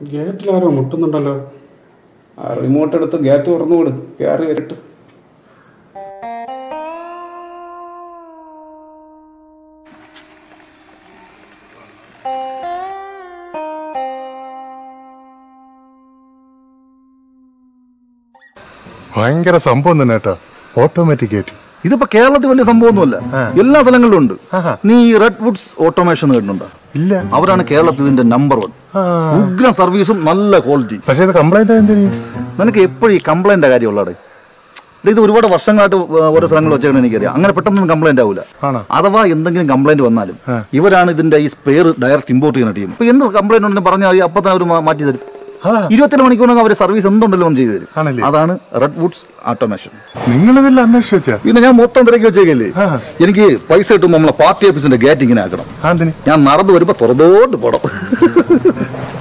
ഗേറ്റിലാരോ മുട്ടുന്നുണ്ടല്ലോ ആ റിമോട്ട് എടുത്ത് ഗേറ്റ് തുറന്നു കൊടുക്കും കയറി വരട്ടെ ഭയങ്കര സംഭവം തന്നെ കേട്ടോ ഓട്ടോമാറ്റിക് ഗേറ്റ് ഇതിപ്പോ കേരളത്തിൽ വലിയ സംഭവമൊന്നുമല്ല എല്ലാ സ്ഥലങ്ങളിലും ഉണ്ട് നീ ഈ റെഡ് വുഡ്സ് ഓട്ടോമേഷൻ കേട്ടിട്ടുണ്ടോ ഇല്ല അവരാണ് കേരളത്തിൽ ഇതിന്റെ നമ്പർ വൺ ഉഗ്ര സർവീസും നല്ല ക്വാളിറ്റി പക്ഷേ ഇത് കംപ്ലൈന്റ് എന്തിനീ നിനക്ക് എപ്പോഴും ഈ കംപ്ലൈന്റ് കാര്യമുള്ളടേ ഇത് ഒരുപാട് വർഷങ്ങളായിട്ട് ഓരോ സ്ഥലങ്ങളിൽ വെച്ചാണ് എനിക്കറിയാം അങ്ങനെ പെട്ടെന്നൊന്നും കംപ്ലൈന്റ് ആവില്ല ആണോ? അഥവാ എന്തെങ്കിലും കംപ്ലൈന്റ് വന്നാലും ഇവരാണ് ഇതിന്റെ ഈ സ്പെയർ ഡയറക്റ്റ് ഇമ്പോർട്ട് ചെയ്യുന്ന ടീം ഇപ്പൊ എന്ത് കംപ്ലൈന്റ് ഉണ്ടെന്ന് പറഞ്ഞാൽ അപ്പൊ തന്നെ അവർ മാറ്റി തരും ഇരുപത്തിരണ്ട് മണിക്കൂറിനകം അവർ സർവീസ് എന്തുണ്ടല്ലോ ഒന്ന് ചെയ്തു തരും ആണല്ലേ? അതാണ് റെഡ് വുഡ്സ് ഓട്ടോമേഷൻ നിങ്ങൾ ഇതിൽ അന്വേഷിച്ച് വെച്ചാ പിന്നെ ഞാൻ മൊത്തം തിരക്കി വെച്ചേക്കല്ലേ എനിക്ക് പൈസ കിട്ടുമ്പോൾ നമ്മളെ പാർട്ടി ഓഫീസിന്റെ ഗേറ്റ് ഇങ്ങനെ ആക്കണം ആ, എന്തിന് ഞാൻ നടന്നു വരുമ്പോ തുറന്നോണ്ട് പോണം